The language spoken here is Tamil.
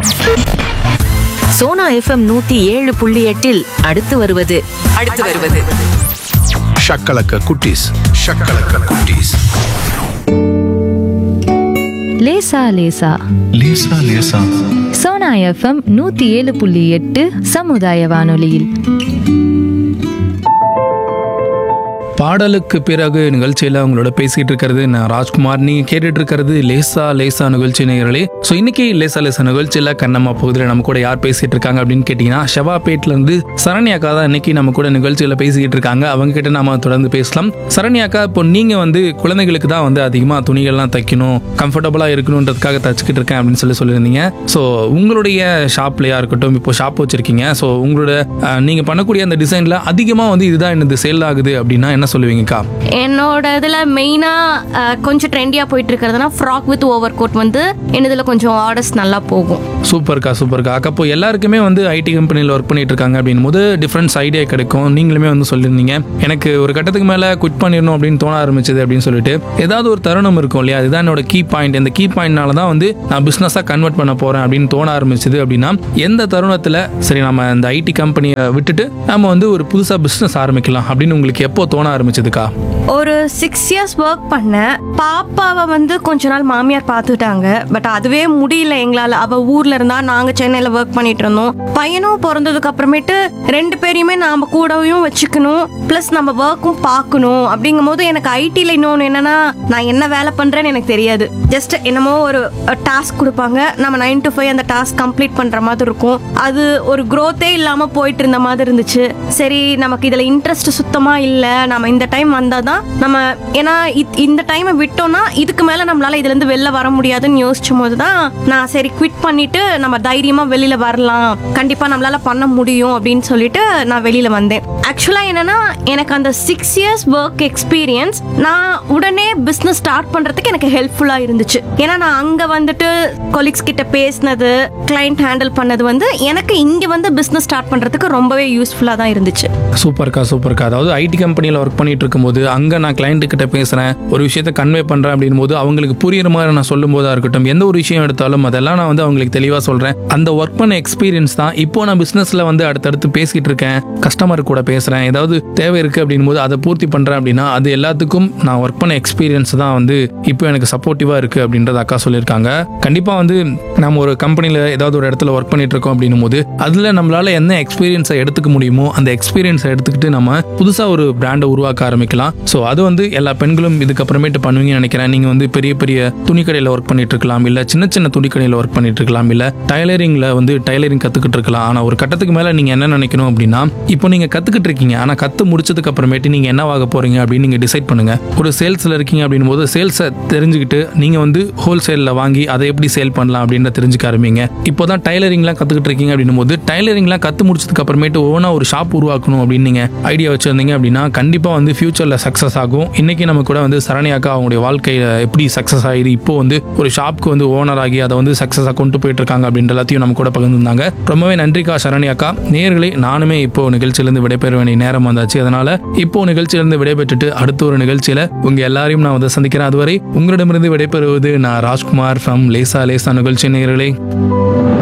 சோனா எஃப்எம் நூத்தி ஏழு புள்ளி எட்டில் அடுத்து வருவது அடுத்து வருவது ஷக்கலக்க குட்டீஸ் ஷக்கலக்க குட்டீஸ் லேசா லேசா லேசா லேசா சோனா எஃப்எம் நூத்தி ஏழு புள்ளி எட்டு சமுதாய வானொலியில் பாடலுக்கு பிறகு நிகழ்ச்சியில் உங்களோட பேசிட்டு இருக்கிறது நான் ராஜ்குமார் நீங்க கேட்டுட்டு இருக்கிறது லேசா லேசா நிகழ்ச்சி நேயர்களே ஸோ இன்னைக்கு லேசா லேசா நிகழ்ச்சியில் கண்ணம்மா பகுதியில் நம்ம கூட யார் பேசிட்டு இருக்காங்க அப்படின்னு கேட்டிங்கன்னா ஷெவாபேட்ல இருந்து சரண்யாக்கா தான் இன்னைக்கு நம்ம கூட நிகழ்ச்சியில் பேசிக்கிட்டு இருக்காங்க அவங்க கிட்ட நாம தொடர்ந்து பேசலாம் சரண்யாக்கா இப்போ நீங்க வந்து குழந்தைகளுக்கு தான் வந்து அதிகமாக துணிகள்லாம் தைக்கணும் கம்ஃபர்டபுளாக இருக்கணுன்றதுக்காக தச்சுக்கிட்டு இருக்கேன் அப்படின்னு சொல்லி சொல்லியிருந்தீங்க ஸோ உங்களுடைய ஷாப்லையா இருக்கட்டும் இப்போ ஷாப் வச்சிருக்கீங்க ஸோ உங்களோட அஹ், நீங்க பண்ணக்கூடிய அந்த டிசைன்ல அதிகமாக வந்து இதுதான் என்னது சேல் ஆகுது அப்படின்னா என்ன சொல்லுவீங்கக்கா என்னோட இதில் மெயினாக கொஞ்சம் ட்ரெண்டியாக போயிட்டு இருக்கிறதுனா ஃப்ராக் வித் ஓவர் கோட் வந்து என்னதில் கொஞ்சம் ஆர்டர்ஸ் நல்லா போகும் சூப்பர்க்கா சூப்பர்க்கா அக்கா அப்போ எல்லாருக்குமே வந்து ஐடி கம்பெனியில் ஒர்க் பண்ணிட்டு இருக்காங்க அப்படின் போது டிஃப்ரெண்ட்ஸ் ஐடியா கிடைக்கும் நீங்களுமே வந்து சொல்லியிருந்தீங்க எனக்கு ஒரு கட்டத்துக்கு மேலே குவிட் பண்ணிடணும் அப்படின்னு தோண ஆரம்பிச்சது அப்படின்னு சொல்லிட்டு ஏதாவது ஒரு தருணம் இருக்கும் இல்லையா அதுதான் என்னோட கீ பாயிண்ட் இந்த கீ பாயிண்ட்னால தான் வந்து நான் பிஸ்னஸாக கன்வெர்ட் பண்ண போகிறேன் அப்படின்னு தோண ஆரம்பிச்சது அப்படின்னா எந்த தருணத்தில் சரி நம்ம இந்த ஐடி கம்பெனியை விட்டுட்டு நம்ம வந்து ஒரு புதுசாக பிஸ்னஸ் ஆரம்பிக்கலாம் அப்படின்னு உங்களுக்கு எப்போ தோண ஆரம்பிச்சதுக்கா ஒரு சிக்ஸ் இயர்ஸ் ஒர்க் பண்ணேன் பாப்பாவை வந்து கொஞ்ச நாள் மாமியார் பார்த்துட்டாங்க பட் அதுவே முடியல எங்களால் அவள் ஊரில் இருந்தா நாங்கள் சென்னையில் ஒர்க் பண்ணிட்டு இருந்தோம் பையனும் பிறந்ததுக்கு அப்புறமேட்டு ரெண்டு பேரையுமே நாம் கூடவும் வச்சுக்கணும் ப்ளஸ் நம்ம ஒர்க்கும் பார்க்கணும் அப்படிங்கும் போது எனக்கு ஐடியில் இன்னொன்று என்னன்னா நான் என்ன வேலை பண்ணுறேன்னு எனக்கு தெரியாது ஜஸ்ட் என்னமோ ஒரு டாஸ்க் கொடுப்பாங்க நம்ம நைன் டு ஃபைவ் அந்த டாஸ்க் கம்ப்ளீட் பண்ணுற மாதிரி இருக்கும் அது ஒரு growth-ஏ இல்லாமல் போயிட்டு இருந்த மாதிரி இருந்துச்சு சரி நமக்கு இதில் இன்ட்ரெஸ்ட் சுத்தமாக இல்லை நம்ம இந்த டைம் வந்தால் தான் நம்ம ஏன்னா இத்- இந்த டைமை விட்டோம்னா இதுக்கு மேலே நம்மளால இதுலேருந்து வெளில வர முடியாதுன்னு யோசிச்சும் போது தான் நான் சரி குவிட் பண்ணிட்டு நம்ம தைரியமாக வெளியில் வரலாம் கண்டிப்பாக நம்மளால பண்ண முடியும் அப்படின்னு சொல்லிட்டு நான் வெளியில் வந்தேன் ஆக்சுவலாக என்னன்னா எனக்கு அந்த சிக்ஸ் இயர்ஸ் ஒர்க் எக்ஸ்பீரியன்ஸ் நான் உடனே பிஸ்னஸ் ஸ்டார்ட் பண்ணுறதுக்கு எனக்கு ஹெல்ப்ஃபுல்லாக இருந்துச்சு ஏன்னா நான் அங்கே வந்துட்டு கொலீக்ஸ் கிட்ட பேசினது கிளைண்ட் ஹேண்டில் பண்ணது வந்து எனக்கு இங்கே வந்து பிஸ்னஸ் ஸ்டார்ட் பண்ணுறதுக்கு ரொம்பவே யூஸ்ஃபுல்லாக தான் இருந்துச்சு சூப்பர்க்கா சூப்பர்க்கா அதாவது ஐடி கம்பெனியில் ஒர்க் பண்ணிட்டு இருக்கும்போது அங்கே நான் client கிட்ட பேசுகிறேன் ஒரு விஷயத்தை கன்வே பண்ணுறேன் அப்படின் போது அவங்களுக்கு புரியுற மாதிரி நான் சொல்லும் போதா இருக்கட்டும் எந்த ஒரு விஷயம் எடுத்தாலும் அதெல்லாம் நான் வந்து அவங்களுக்கு தெளிவாக சொல்கிறேன் அந்த ஒர்க் பண்ண எக்ஸ்பீரியன்ஸ் தான் இப்போ நான் பிஸ்னஸில் வந்து அடுத்தடுத்து பேசிக்கிட்டு இருக்கேன் கஸ்டமர் கூட பேசுகிறேன் ஏதாவது தேவை இருக்குது அப்படின் போது அதை பூர்த்தி பண்ணுறேன் அப்படின்னா அது எல்லாத்துக்கும் நான் ஒர்க் பண்ண எக்ஸ்பீரியன்ஸ் தான் வந்து இப்போ எனக்கு சப்போர்ட்டிவாக இருக்குது அப்படின்றத அக்கா சொல்லியிருக்காங்க கண்டிப்பாக வந்து நம்ம ஒரு கம்பெனியில் ஏதாவது ஒரு இடத்துல ஒர்க் பண்ணிட்டு இருக்கோம் அப்படின்னும் போது அதில் நம்மளால என்ன எக்ஸ்பீரியன்ஸை எடுத்துக்க முடியுமோ அந்த எக்ஸ்பீரியன்ஸை எடுத்துக்கிட்டு நம்ம புதுசாக ஒரு பிராண்டை உருவாக்க ஆரம்பிக்கலாம் ஸோ அது வந்து எல்லா பெண்களும் இதுக்கப்புறமேட்டு பண்ணுவீங்கன்னு நினைக்கிறேன் நீங்கள் வந்து பெரிய பெரிய துணிக்கடையில் ஒர்க் பண்ணிட்டு இருக்கலாம் இல்லை சின்ன சின்ன துணிக்கடையில் ஒர்க் பண்ணிட்டு இருக்கலாம் இல்லை டைலரிங்கில் வந்து டைலரிங் கற்றுக்கிட்டு இருக்கலாம் ஆனால் ஒரு கட்டத்துக்கு மேலே நீங்கள் என்ன நினைக்கணும் அப்படின்னா இப்போ நீங்கள் கற்றுக்கிட்டு இருக்கீங்க ஆனால் கற்று முடிச்சதுக்கு அப்புறமேட்டு நீங்கள் என்னவாக போகிறீங்க அப்படின்னு நீங்கள் டிசைட் பண்ணுங்க ஒரு சேல்ஸில் இருக்கீங்க அப்படின் போது சேல்ஸை தெரிஞ்சுக்கிட்டு நீங்கள் வந்து ஹோல்சேலில் வாங்கி அதை எப்படி சேல் பண்ணலாம் அப்படின்ற தெரிஞ்சுக்க ஆரம்பிங்க இப்போ தான் டைலரிங்லாம் கற்றுக்கிட்டு இருக்கீங்க அப்படின்னும் போது டைலரிங்லாம் கற்று முடிச்சதுக்கு அப்புறமேட்டு ஓனாக ஒரு ஷாப் உருவாக்கணும் அப்படின்னு நீங்கள் ஐடியா வச்சுருந்தீங்க அப்படின்னா கண்டிப்பாக வந்து ஃபியூச்சரில் சக்ஸஸ் ஆகும் இன்னைக்கு நம்ம கூட வந்து சரணியாக்கா அவங்களுடைய வாழ்க்கையில் எப்படி சக்ஸஸ் ஆகிது இப்போ வந்து ஒரு ஷாப்க்கு வந்து ஓனர் ஆகி அதை வந்து சக்ஸஸாக கொண்டு போயிட்டு இருக்காங்க அப்படின்ற எல்லாத்தையும் நம்ம கூட பகிர்ந்துருந்தாங்க ரொம்பவே நன்றிக்கா சரணியாக்கா நேர்களே நானுமே இப்போ நிகழ்ச்சியிலேருந்து விடைபெற வேண்டிய நேரம் வந்தாச்சு அதனால இப்போ நிகழ்ச்சியிலிருந்து விடைபெற்றுட்டு அடுத்த ஒரு நிகழ்ச்சியில உங்க எல்லாரையும் நான் வந்து சந்திக்கிறேன் அதுவரை உங்களிடமிருந்து விடைபெறுவது நான் ராஜ்குமார் ஃப்ரம் லேசா லேசா நிகழ்ச்சி நேர்களே